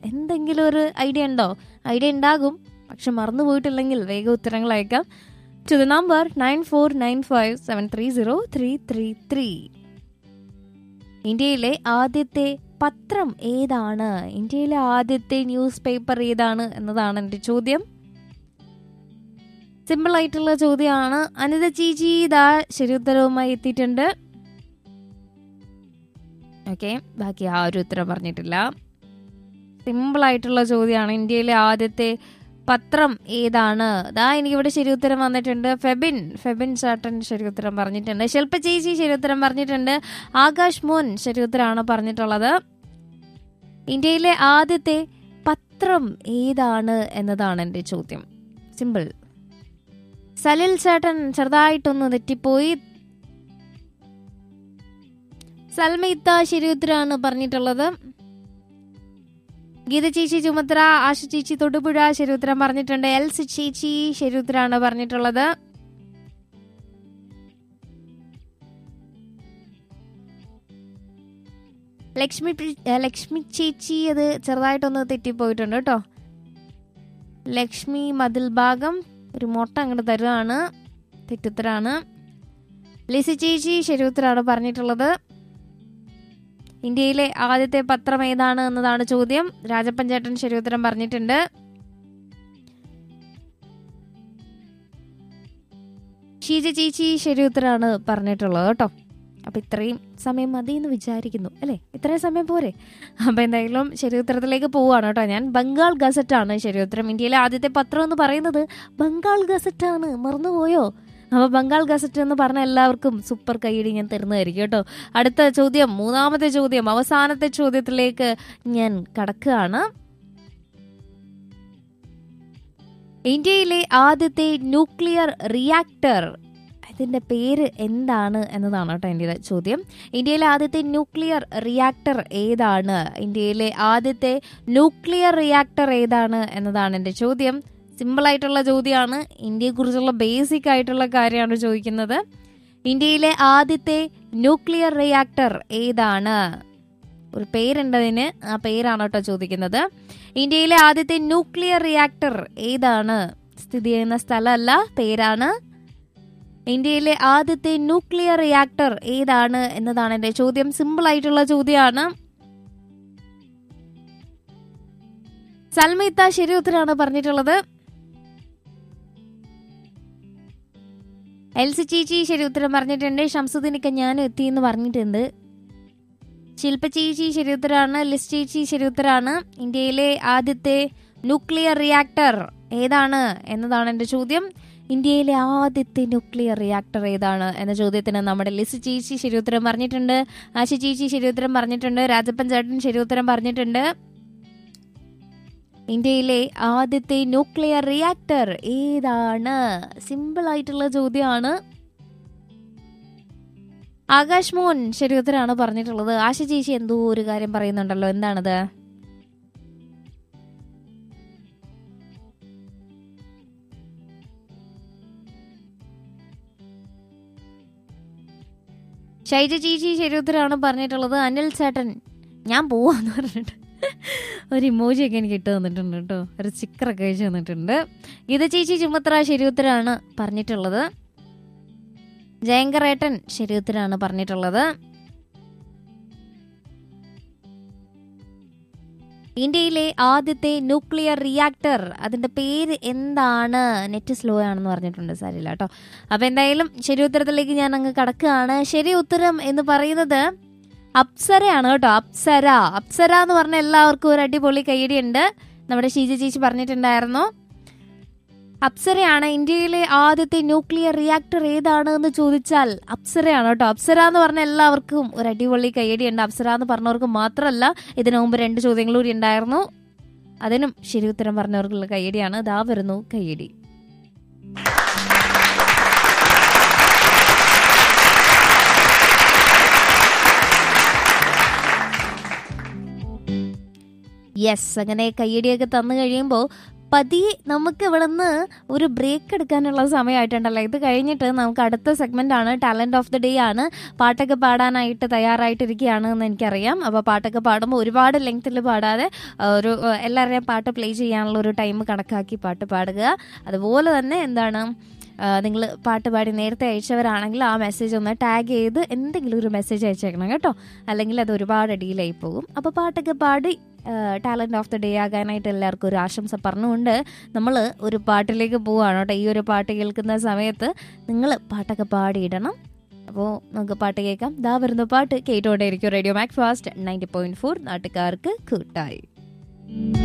എന്തെങ്കിലും ഒരു ഐഡിയ ഉണ്ടോ ഐഡിയ ഉണ്ടാകും പക്ഷെ മറന്നു പോയിട്ടില്ലെങ്കിൽ വേഗം ഉത്തരങ്ങൾ അയക്കാം to the number nine four nine five seven three zero three three three ഇന്ത്യയിലെ ആദ്യത്തെ പത്രം ഏതാണ് ഇന്ത്യയിലെ ആദ്യത്തെ ന്യൂസ് പേപ്പർ ഏതാണ് എന്നതാണ് എൻ്റെ ചോദ്യം സിമ്പിൾ ആയിട്ടുള്ള ചോദ്യമാണ് അനിത ചീച്ചി ഇതാ ശരി ഉത്തരവുമായി എത്തിയിട്ടുണ്ട് ഓക്കെ ബാക്കി ആ ഒരു ഉത്തരം പറഞ്ഞിട്ടില്ല സിമ്പിൾ ആയിട്ടുള്ള ചോദ്യമാണ് ഇന്ത്യയിലെ ആദ്യത്തെ പത്രം ഏതാണ് ദാ എനിക്കിവിടെ ശരി ഉത്തരം വന്നിട്ടുണ്ട് ഫെബിൻ ഫെബിൻ ചേട്ടൻ ശരി ഉത്തരം പറഞ്ഞിട്ടുണ്ട് ശില്പ ചേച്ചി ശരി ഉത്തരം പറഞ്ഞിട്ടുണ്ട് ആകാശ് മോൻ ശരി ഉത്തരമാണ് പറഞ്ഞിട്ടുള്ളത് ഇന്ത്യയിലെ ആദ്യത്തെ പത്രം ഏതാണ് എന്നതാണ് എൻ്റെ ചോദ്യം സിമ്പിൾ സലിൽ ചേട്ടൻ ചെറുതായിട്ടൊന്ന് തെറ്റിപ്പോയി സൽമിത്ത ശരി ഉത്തരമാണ് പറഞ്ഞിട്ടുള്ളത് ഗീത ചേച്ചി ചുമത്ര ആശ ചേച്ചി തൊടുപുഴ ശരി ഉത്തരം പറഞ്ഞിട്ടുണ്ട് എൽസ് ചേച്ചി ശരി ഉത്തരമാണ് പറഞ്ഞിട്ടുള്ളത് ലക്ഷ്മി പ്രി- ഏ, ലക്ഷ്മി ചേച്ചി അത് ചെറുതായിട്ടൊന്ന് തെറ്റിപ്പോയിട്ടുണ്ട് കേട്ടോ ലക്ഷ്മി മതിൽ ഭാഗം ഒരു മുട്ട അങ്ങോട്ട് തരുവാണ് തെറ്റുത്തരാണ് ലിസി ചേച്ചി ശരി ഉത്തരമാണ് പറഞ്ഞിട്ടുള്ളത് ഇന്ത്യയിലെ ആദ്യത്തെ പത്രം ഏതാണ് എന്നതാണ് ചോദ്യം രാജപ്പൻ ചേട്ടൻ ശരി ഉത്തരം പറഞ്ഞിട്ടുണ്ട് ഷീജ ചേച്ചി ശരി ഉത്തരമാണ് പറഞ്ഞിട്ടുള്ളത് കേട്ടോ അപ്പൊ ഇത്രയും സമയം മതി എന്ന് വിചാരിക്കുന്നു അല്ലേ ഇത്രയും സമയം പോരെ അപ്പൊ എന്തായാലും ശരി ഉത്തരത്തിലേക്ക് പോവാണ് കേട്ടോ ഞാൻ ബംഗാൾ ഗസറ്റ് ആണ് ശരി ഉത്തരം ഇന്ത്യയിലെ ആദ്യത്തെ പത്രം എന്ന് പറയുന്നത് ബംഗാൾ ഗസറ്റ് ആണ് മറന്നുപോയോ അപ്പൊ ബംഗാൾ ഗസറ്റ് എന്ന് പറഞ്ഞ എല്ലാവർക്കും സൂപ്പർ കൈയടി ഞാൻ തരുന്നതായിരിക്കും കേട്ടോ അടുത്ത ചോദ്യം മൂന്നാമത്തെ ചോദ്യം അവസാനത്തെ ചോദ്യത്തിലേക്ക് ഞാൻ കടക്കുകയാണ് ഇന്ത്യയിലെ ആദ്യത്തെ ന്യൂക്ലിയർ റിയാക്ടർ ഇതിന്റെ പേര് എന്താണ് എന്നതാണ് കേട്ടോ എൻ്റെ ചോദ്യം ഇന്ത്യയിലെ ആദ്യത്തെ ന്യൂക്ലിയർ റിയാക്ടർ ഏതാണ് ഇന്ത്യയിലെ ആദ്യത്തെ ന്യൂക്ലിയർ റിയാക്ടർ ഏതാണ് എന്നതാണ് എൻ്റെ ചോദ്യം സിമ്പിൾ ആയിട്ടുള്ള ചോദ്യമാണ് ഇന്ത്യയെക്കുറിച്ചുള്ള ബേസിക് ആയിട്ടുള്ള കാര്യമാണ് ചോദിക്കുന്നത് ഇന്ത്യയിലെ ആദ്യത്തെ ന്യൂക്ലിയർ റിയാക്ടർ ഏതാണ് ഒരു പേരുണ്ട് അതിന് ആ പേരാണ് കേട്ടോ ചോദിക്കുന്നത് ഇന്ത്യയിലെ ആദ്യത്തെ ന്യൂക്ലിയർ റിയാക്ടർ ഏതാണ് സ്ഥിതി ചെയ്യുന്ന സ്ഥലമല്ല പേരാണ് ഇന്ത്യയിലെ ആദ്യത്തെ ന്യൂക്ലിയർ റിയാക്ടർ ഏതാണ് എന്നതാണ് എന്റെ ചോദ്യം സിമ്പിൾ ആയിട്ടുള്ള ചോദ്യമാണ് സൽമിത്ത ശരി ഉത്തരമാണ് പറഞ്ഞിട്ടുള്ളത് എൽസി ചേച്ചി ശരി ഉത്തരം പറഞ്ഞിട്ടുണ്ട് ഷംസുദ്ദീനൊക്കെ ഞാനും എത്തി എന്ന് പറഞ്ഞിട്ടുണ്ട് ശില്പ ചേച്ചി ശരി ഉത്തരാണ് ലിസ് ചേച്ചി ശരി ഉത്തരാണ് ഇന്ത്യയിലെ ആദ്യത്തെ ന്യൂക്ലിയർ റിയാക്ടർ ഏതാണ് എന്നതാണ് എൻ്റെ ചോദ്യം ഇന്ത്യയിലെ ആദ്യത്തെ ന്യൂക്ലിയർ റിയാക്ടർ ഏതാണ് എന്ന ചോദ്യത്തിന് നമ്മുടെ ലിസ് ചേച്ചി ശരി ഉത്തരം പറഞ്ഞിട്ടുണ്ട് ആശ ചേച്ചി ശരി ഉത്തരം പറഞ്ഞിട്ടുണ്ട് രാജപ്പൻ ചേട്ടൻ ശരി ഉത്തരം പറഞ്ഞിട്ടുണ്ട് ഇന്ത്യയിലെ ആദ്യത്തെ ന്യൂക്ലിയർ റിയാക്ടർ ഏതാണ് സിമ്പിൾ ആയിട്ടുള്ള ചോദ്യമാണ് ആകാശ് മോൻ ശരി ഉത്തരാണ് പറഞ്ഞിട്ടുള്ളത് ആശ ചേച്ചി എന്തോ ഒരു കാര്യം പറയുന്നുണ്ടല്ലോ എന്താണത് ഷൈജ ചേച്ചി ശരി ഉത്തരമാണ് പറഞ്ഞിട്ടുള്ളത് അനിൽ ചേട്ടൻ ഞാൻ പോവാന്ന് പറഞ്ഞിട്ട് ഒരു ഇമോജിയൊക്കെ എനിക്ക് ഇട്ട് തന്നിട്ടുണ്ട് കേട്ടോ ഒരു ചിക്കറൊക്കെ അയച്ചു തന്നിട്ടുണ്ട് ഗീത ചേച്ചി ചുമത്ര ശരി ഉത്തരമാണ് പറഞ്ഞിട്ടുള്ളത് ജയങ്കറേട്ടൻ ശരി ഉത്തരമാണ് പറഞ്ഞിട്ടുള്ളത് ഇന്ത്യയിലെ ആദ്യത്തെ ന്യൂക്ലിയർ റിയാക്ടർ അതിന്റെ പേര് എന്താണ് നെറ്റ് സ്ലോ ആണെന്ന് പറഞ്ഞിട്ടുണ്ട് സാരില്ല കേട്ടോ അപ്പൊ എന്തായാലും ശരി ഉത്തരത്തിലേക്ക് ഞാൻ അങ്ങ് കടക്കുകയാണ് ശരി ഉത്തരം എന്ന് പറയുന്നത് അപ്സരയാണ് കേട്ടോ അപ്സര അപ്സര എന്ന് പറഞ്ഞ എല്ലാവർക്കും ഒരു അടിപൊളി കൈയടിയുണ്ട് നമ്മുടെ ഷീജ ചേച്ചി പറഞ്ഞിട്ടുണ്ടായിരുന്നു അപ്സരയാണ് ഇന്ത്യയിലെ ആദ്യത്തെ ന്യൂക്ലിയർ റിയാക്ടർ ഏതാണ് എന്ന് ചോദിച്ചാൽ അപ്സരയാണ് കേട്ടോ അപ്സര എന്ന് പറഞ്ഞ എല്ലാവർക്കും ഒരു അടിപൊളി കൈയടിയുണ്ട് അപ്സര എന്ന് പറഞ്ഞവർക്ക് മാത്രമല്ല ഇതിനു മുമ്പ് രണ്ട് ചോദ്യങ്ങൾ കൂടി ഉണ്ടായിരുന്നു അതിനും ശരി ഉത്തരം പറഞ്ഞവർക്കുള്ള കൈയടിയാണ് ഇതാ വരുന്നു കൈയടി യെസ് അങ്ങനെ കയ്യടിയൊക്കെ തന്നു കഴിയുമ്പോൾ പതിയെ നമുക്ക് ഇവിടെ നിന്ന് ഒരു ബ്രേക്ക് എടുക്കാനുള്ള സമയമായിട്ടുണ്ടല്ലോ ഇത് കഴിഞ്ഞിട്ട് നമുക്ക് അടുത്ത സെഗ്മെന്റ് ആണ് ടാലന്റ് ഓഫ് ദി ഡേ ആണ് പാട്ടൊക്കെ പാടാനായിട്ട് തയ്യാറായിട്ടിരിക്കുകയാണ് എന്ന് എനിക്കറിയാം അപ്പോൾ പാട്ടൊക്കെ പാടുമ്പോൾ ഒരുപാട് ലെങ്ത്തിൽ പാടാതെ ആ, ഒരു ആ, എല്ലാവരുടെയും പാട്ട് പ്ലേ ചെയ്യാനുള്ള ഒരു ടൈം കണക്കാക്കി പാട്ട് പാടുക അതുപോലെ തന്നെ എന്താണ് നിങ്ങൾ പാട്ട് പാടി നേരത്തെ അയച്ചവരാണെങ്കിൽ ആ മെസ്സേജ് ഒന്ന് ടാഗ് ചെയ്ത് എന്തെങ്കിലും ഒരു മെസ്സേജ് അയച്ചേക്കണം കേട്ടോ അല്ലെങ്കിൽ അത് ഒരുപാട് ഡീലായി പോകും അപ്പോൾ പാട്ടൊക്കെ പാടി ടാലൻറ്റ് ഓഫ് ദി ഡേ ആകാനായിട്ട് എല്ലാവർക്കും ഒരു ആശംസ പറഞ്ഞുകൊണ്ട് നമ്മൾ ഒരു പാട്ടിലേക്ക് പോവുകയാണ് കേട്ടോ ഈ ഒരു പാട്ട് കേൾക്കുന്ന സമയത്ത് നിങ്ങൾ പാട്ടൊക്കെ പാടിയിടണം അപ്പോൾ നമുക്ക് പാട്ട് കേൾക്കാം ദാ വരുന്ന പാട്ട് കേട്ടോണ്ടേയിരിക്കും radio Macfast ninety point four നാട്ടുകാർക്ക് കൂട്ടായി